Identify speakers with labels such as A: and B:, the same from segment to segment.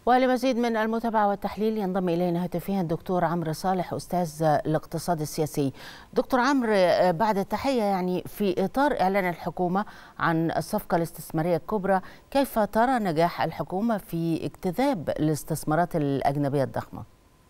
A: ولمزيد من المتابعة والتحليل ينضم إلينا هاتفيا الدكتور عمرو صالح أستاذ الاقتصاد السياسي دكتور عمرو بعد التحية يعني في إطار إعلان الحكومة عن الصفقة الاستثمارية الكبرى كيف ترى نجاح الحكومة في اجتذاب الاستثمارات الأجنبية الضخمة؟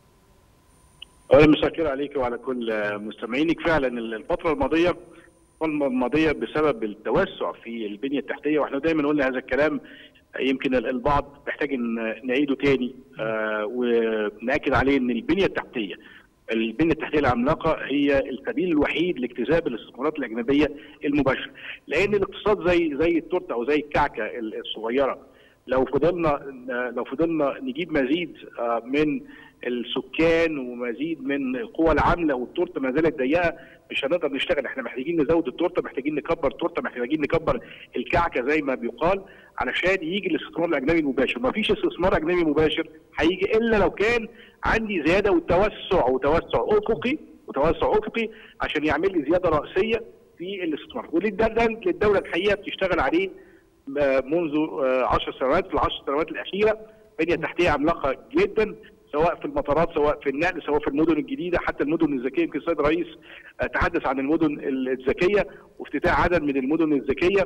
B: أولا مساء الخير عليك وعلى كل مستمعينك فعلا الفترة الماضية الماضية بسبب التوسع في البنية التحتية واحنا دايما قلنا هذا الكلام يمكن البعض محتاج ان نعيده تاني آه وناكد عليه ان البنيه التحتيه البنيه التحتيه العملاقه هي السبيل الوحيد لاجتذاب الاستثمارات الاجنبيه المباشره لان الاقتصاد زي زي التورته او زي الكعكه الصغيره لو فضلنا لو فضلنا نجيب مزيد آه من السكان ومزيد من القوى العامله والتورته ما زالت ضيقه مش هنقدر نشتغل احنا محتاجين نزود التورته محتاجين نكبر التورته محتاجين نكبر الكعكه زي ما بيقال علشان يجي الاستثمار الاجنبي المباشر ما فيش استثمار اجنبي مباشر هيجي الا لو كان عندي زياده وتوسع وتوسع افقي وتوسع افقي عشان يعمل لي زياده راسيه في الاستثمار وده للدوله الحقيقه بتشتغل عليه منذ 10 سنوات في العشر سنوات الاخيره بنيه تحتيه عملاقه جدا سواء في المطارات سواء في النقل سواء في المدن الجديده حتى المدن الذكيه يمكن السيد الرئيس تحدث عن المدن الذكيه وافتتاح عدد من المدن الذكيه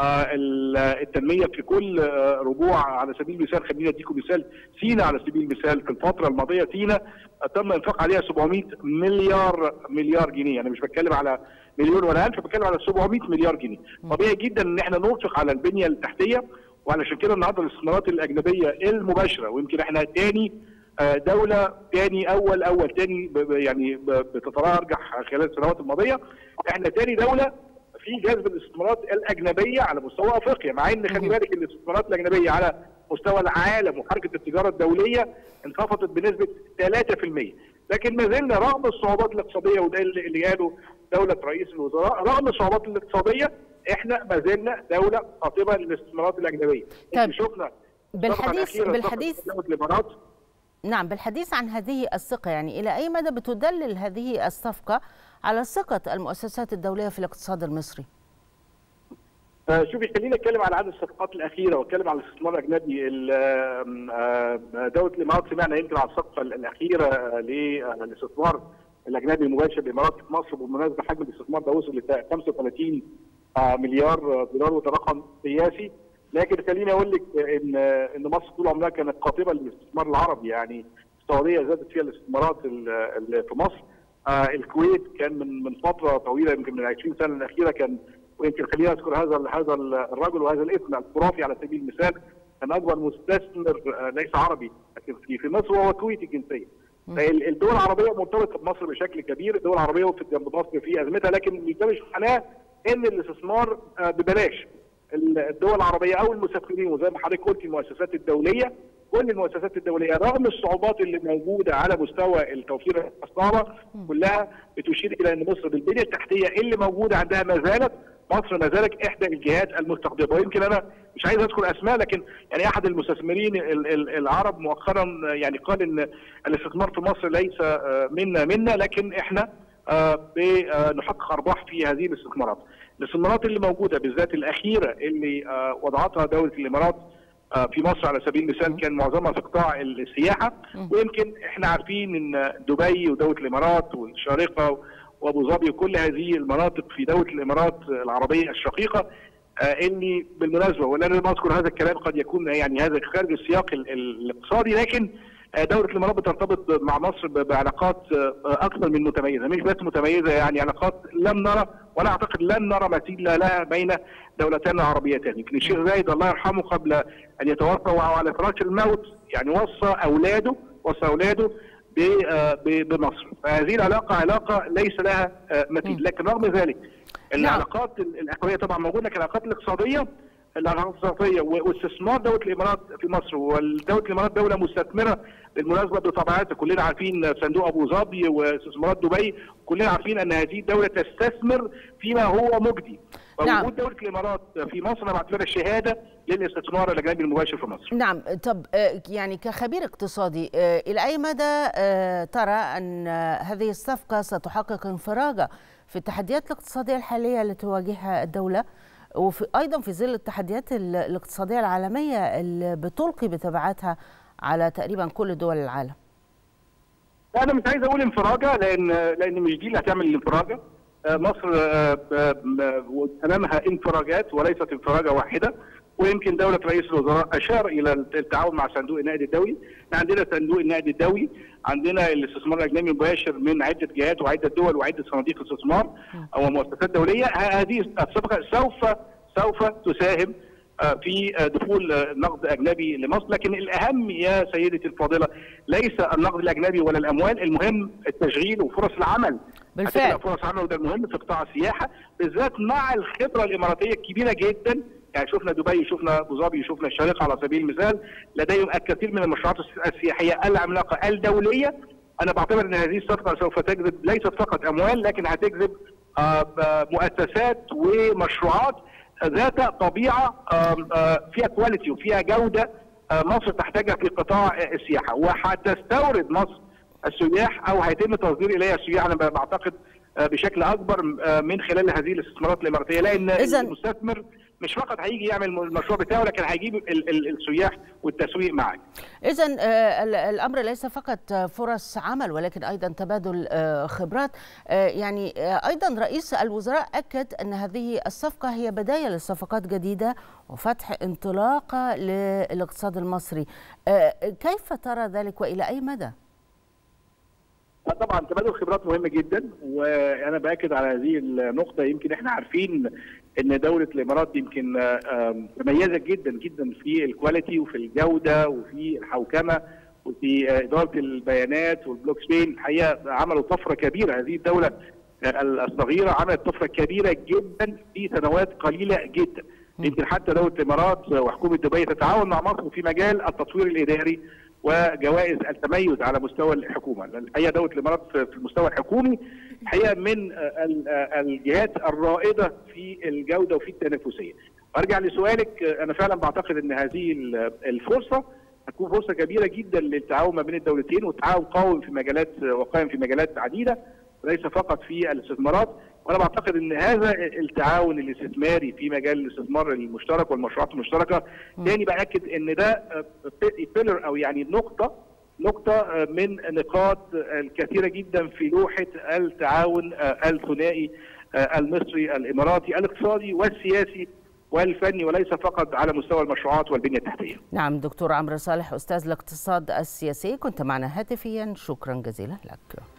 B: التنميه في كل ربوع على سبيل المثال خلينا اديكم مثال سينا على سبيل المثال في الفتره الماضيه سينا تم انفاق عليها 700 مليار مليار جنيه انا مش بتكلم على مليون ولا الف بتكلم على 700 مليار جنيه طبيعي جدا ان احنا ننفق على البنيه التحتيه وعلشان كده النهارده الاستثمارات الاجنبيه المباشره ويمكن احنا تاني دولة تاني أول أول تاني يعني بتتراجح خلال السنوات الماضية احنا تاني دولة في جذب الاستثمارات الأجنبية على مستوى أفريقيا مع إن خلي بالك الاستثمارات الأجنبية على مستوى العالم وحركة التجارة الدولية انخفضت بنسبة 3% لكن ما زلنا رغم الصعوبات الاقتصادية وده اللي قاله دولة رئيس الوزراء رغم الصعوبات الاقتصادية احنا ما زلنا دولة قاطبة للاستثمارات الأجنبية
A: طيب شفنا بالحديث بالحديث
B: الإمارات
A: نعم بالحديث عن هذه الثقة يعني إلى أي مدى بتدلل هذه الصفقة على ثقة المؤسسات الدولية في الاقتصاد المصري؟
B: شوفي خلينا نتكلم على عدد الصفقات الأخيرة واتكلم على الاستثمار الأجنبي دولة الإمارات سمعنا يمكن على الصفقة الأخيرة للاستثمار الأجنبي المباشر الإمارات في مصر بالمناسبة حجم الاستثمار ده وصل ل 35 مليار دولار وده رقم قياسي لكن خليني اقول لك ان ان مصر طول عمرها كانت قاطبه للاستثمار العربي يعني السعوديه زادت فيها الاستثمارات اللي في مصر آه الكويت كان من من فتره طويله يمكن من 20 سنه الاخيره كان ويمكن خليني اذكر هذا هذا الرجل وهذا الاسم الخرافي على سبيل المثال كان اكبر مستثمر آه ليس عربي لكن في في مصر وهو كويتي الجنسيه الدول العربيه مرتبطه بمصر بشكل كبير الدول العربيه وقفت جنب مصر في ازمتها لكن ده مش معناه ان الاستثمار آه ببلاش الدول العربيه او المسافرين وزي ما حضرتك قلت المؤسسات الدوليه كل المؤسسات الدوليه رغم الصعوبات اللي موجوده على مستوى التوفير الصعبه كلها بتشير الى ان مصر بالبنيه التحتيه اللي موجوده عندها ما زالت مصر ما زالت احدى الجهات المستقطبه ويمكن انا مش عايز اذكر اسماء لكن يعني احد المستثمرين العرب مؤخرا يعني قال ان الاستثمار في مصر ليس منا منا لكن احنا بنحقق ارباح في هذه الاستثمارات. الاستثمارات اللي موجوده بالذات الاخيره اللي وضعتها دوله الامارات في مصر على سبيل المثال كان معظمها في قطاع السياحه ويمكن احنا عارفين ان دبي ودوله الامارات والشارقه وابو ظبي وكل هذه المناطق في دوله الامارات العربيه الشقيقه اللي بالمناسبه ولا انا اذكر هذا الكلام قد يكون يعني هذا خارج السياق الاقتصادي لكن دولة الإمارات بترتبط مع مصر بعلاقات أكثر من متميزة، مش بس متميزة يعني علاقات لم نرى ولا أعتقد لن نرى مثيل لها بين دولتين عربيتين، يمكن الشيخ زايد الله يرحمه قبل أن يتوفى وهو على فراش الموت يعني وصى أولاده وصى أولاده بمصر، فهذه العلاقة علاقة ليس لها مثيل، لكن رغم ذلك العلاقات الأخوية طبعا موجودة لكن العلاقات الاقتصادية العلاقات الاقتصاديه واستثمار دوله الامارات في مصر ودوله الامارات دوله مستثمره بالمناسبه بطبيعتها كلنا عارفين صندوق ابو ظبي واستثمارات دبي كلنا عارفين ان هذه الدوله تستثمر فيما هو مجدي
A: نعم.
B: وجود دوله الامارات في مصر انا بعتبرها شهاده للاستثمار الاجنبي المباشر في مصر.
A: نعم طب يعني كخبير اقتصادي الى اي مدى ترى ان هذه الصفقه ستحقق انفراجه في التحديات الاقتصاديه الحاليه التي تواجهها الدوله؟ وفي ايضا في ظل التحديات الاقتصاديه العالميه اللي بتلقي بتبعاتها على تقريبا كل دول العالم
B: انا مش عايز اقول انفراجه لان لان مش دي اللي هتعمل الانفراجه مصر امامها انفراجات وليست انفراجه واحده ويمكن دوله رئيس الوزراء اشار الى التعاون مع صندوق النقد الدولي عندنا صندوق النقد الدولي عندنا الاستثمار الاجنبي مباشر من عده جهات وعده دول وعده صناديق استثمار او مؤسسات دوليه هذه الصفقه سوف سوف تساهم في دخول نقد اجنبي لمصر لكن الاهم يا سيدتي الفاضله ليس النقد الاجنبي ولا الاموال المهم التشغيل وفرص العمل
A: بالفعل
B: فرص عمل وده المهم في قطاع السياحه بالذات مع الخبره الاماراتيه الكبيره جدا يعني شفنا دبي شفنا ابو ظبي شفنا الشارقه على سبيل المثال لديهم الكثير من المشروعات السياحيه العملاقه الدوليه انا بعتبر ان هذه الصفقه سوف تجذب ليست فقط اموال لكن هتجذب مؤسسات ومشروعات ذات طبيعه فيها كواليتي وفيها جوده مصر تحتاجها في قطاع السياحه وهتستورد مصر السياح او هيتم تصدير اليها السياح انا بعتقد بشكل اكبر من خلال هذه الاستثمارات الاماراتيه لان المستثمر مش فقط هيجي يعمل المشروع بتاعه لكن هيجيب ال ال السياح والتسويق معاه.
A: اذا الامر ليس فقط فرص عمل ولكن ايضا تبادل خبرات يعني ايضا رئيس الوزراء اكد ان هذه الصفقه هي بدايه لصفقات جديده وفتح انطلاقه للاقتصاد المصري. كيف ترى ذلك والى اي مدى؟
B: طبعا تبادل خبرات مهم جدا وانا باكد على هذه النقطه يمكن احنا عارفين ان دوله الامارات يمكن مميزه جدا جدا في الكواليتي وفي الجوده وفي الحوكمه وفي اداره البيانات والبلوك تشين الحقيقه عملوا طفره كبيره هذه الدوله الصغيره عملت طفره كبيره جدا في سنوات قليله جدا يمكن حتى دوله الامارات وحكومه دبي تتعاون مع مصر في مجال التطوير الاداري وجوائز التميز على مستوى الحكومه، الحقيقه دوله الامارات في المستوى الحكومي الحقيقه من الجهات الرائده في الجوده وفي التنافسيه. ارجع لسؤالك انا فعلا بعتقد ان هذه الفرصه هتكون فرصه كبيره جدا للتعاون ما بين الدولتين والتعاون قائم في مجالات وقائم في مجالات عديده وليس فقط في الاستثمارات وانا بعتقد ان هذا التعاون الاستثماري في مجال الاستثمار المشترك والمشروعات المشتركه تاني باكد ان ده بيلر او يعني نقطه نقطه من نقاط الكثيره جدا في لوحه التعاون الثنائي المصري الاماراتي الاقتصادي والسياسي والفني وليس فقط على مستوى المشروعات والبنيه التحتيه.
A: نعم دكتور عمرو صالح استاذ الاقتصاد السياسي كنت معنا هاتفيا شكرا جزيلا لك.